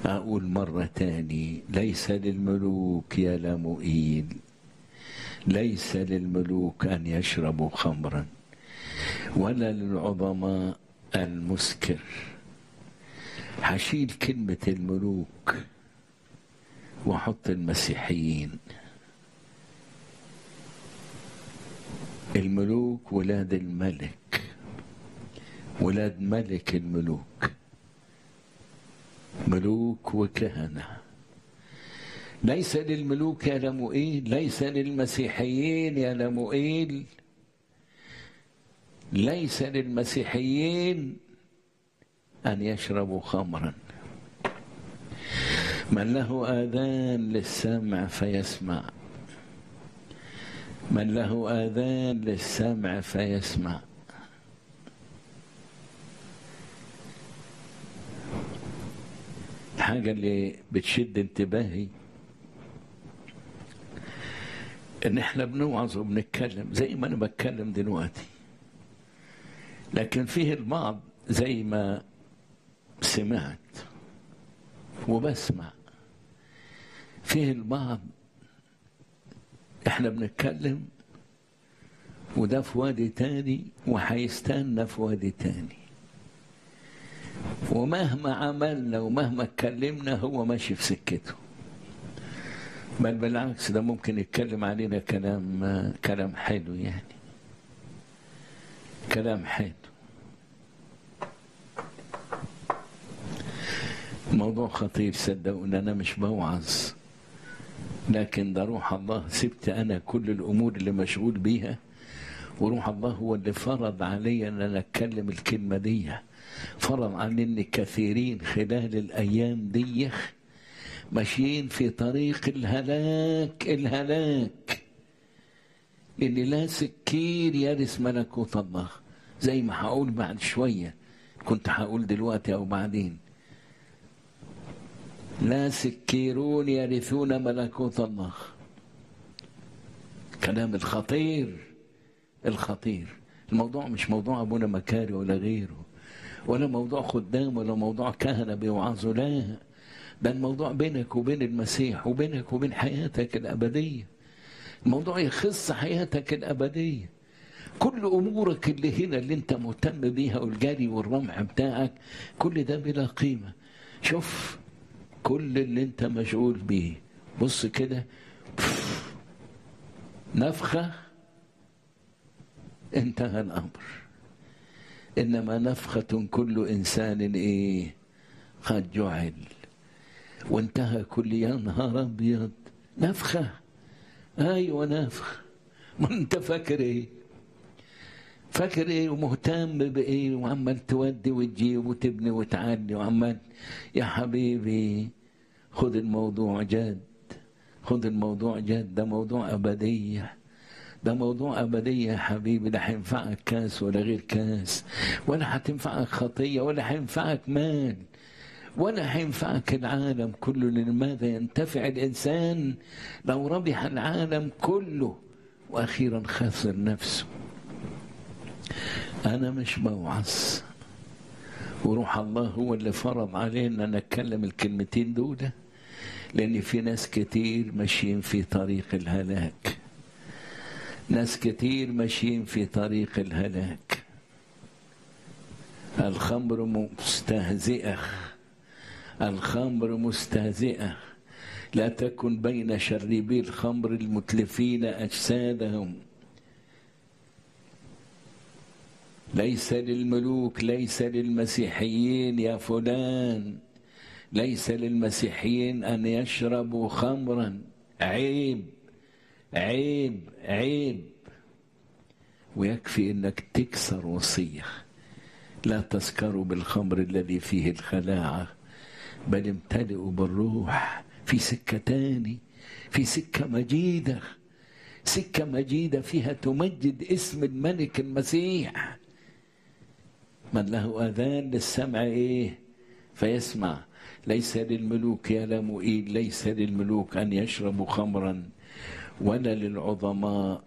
أقول مرة تاني ليس للملوك يا لمؤيل ليس للملوك أن يشربوا خمرا ولا للعظماء المسكر هشيل كلمة الملوك وأحط المسيحيين الملوك ولاد الملك ولاد ملك الملوك ملوك وكهنة ليس للملوك يا لمؤيل ليس للمسيحيين يا لمؤيل ليس للمسيحيين أن يشربوا خمرا من له آذان للسمع فيسمع من له آذان للسمع فيسمع الحاجة اللي بتشد انتباهي ان احنا بنوعظ وبنتكلم زي ما انا بتكلم دلوقتي لكن فيه البعض زي ما سمعت وبسمع فيه البعض احنا بنتكلم وده في وادي تاني وهيستنى في وادي تاني ومهما عملنا ومهما اتكلمنا هو ماشي في سكته بل بالعكس ده ممكن يتكلم علينا كلام كلام حلو يعني كلام حلو الموضوع خطير صدقوني انا مش بوعظ لكن ده روح الله سبت انا كل الامور اللي مشغول بيها وروح الله هو اللي فرض علي ان انا اتكلم الكلمه دي فرض عني كثيرين خلال الايام دي ماشيين في طريق الهلاك الهلاك لان لا سكير يرث ملكوت الله زي ما هقول بعد شويه كنت هقول دلوقتي او بعدين لا سكيرون يرثون ملكوت الله كلام الخطير الخطير الموضوع مش موضوع ابونا مكاري ولا غيره ولا موضوع خدام ولا موضوع كهنه بيوعظوا لا ده الموضوع بينك وبين المسيح وبينك وبين حياتك الابديه الموضوع يخص حياتك الابديه كل امورك اللي هنا اللي انت مهتم بيها والجري والرمح بتاعك كل ده بلا قيمه شوف كل اللي انت مشغول بيه بص كده نفخه انتهى الامر انما نفخه كل انسان ايه قد جعل وانتهى كل يا نهار ابيض نفخه ايوه نفخ ما انت فاكر ايه فاكر ايه ومهتم بايه وعمال تودي وتجيب وتبني وتعلي وعمال يا حبيبي خد الموضوع جد خد الموضوع جد ده موضوع ابديه ده موضوع أبدية يا حبيبي لا هينفعك كاس ولا غير كاس ولا هتنفعك خطية ولا هينفعك مال ولا هينفعك العالم كله لماذا ينتفع الإنسان لو ربح العالم كله وأخيرا خسر نفسه أنا مش بوعظ وروح الله هو اللي فرض علينا أن نتكلم الكلمتين دول لأن في ناس كتير ماشيين في طريق الهلاك ناس كتير ماشيين في طريق الهلاك الخمر مستهزئة الخمر مستهزئة لا تكن بين شربي الخمر المتلفين أجسادهم ليس للملوك ليس للمسيحيين يا فلان ليس للمسيحيين أن يشربوا خمرا عيب عيب عيب ويكفي انك تكسر وصيه لا تسكروا بالخمر الذي فيه الخلاعه بل امتلئوا بالروح في سكه تاني في سكه مجيده سكه مجيده فيها تمجد اسم الملك المسيح من له اذان للسمع ايه فيسمع ليس للملوك يا لمؤيل ليس للملوك ان يشربوا خمرا ولا للعظماء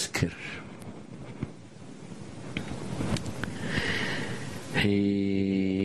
المسكر هي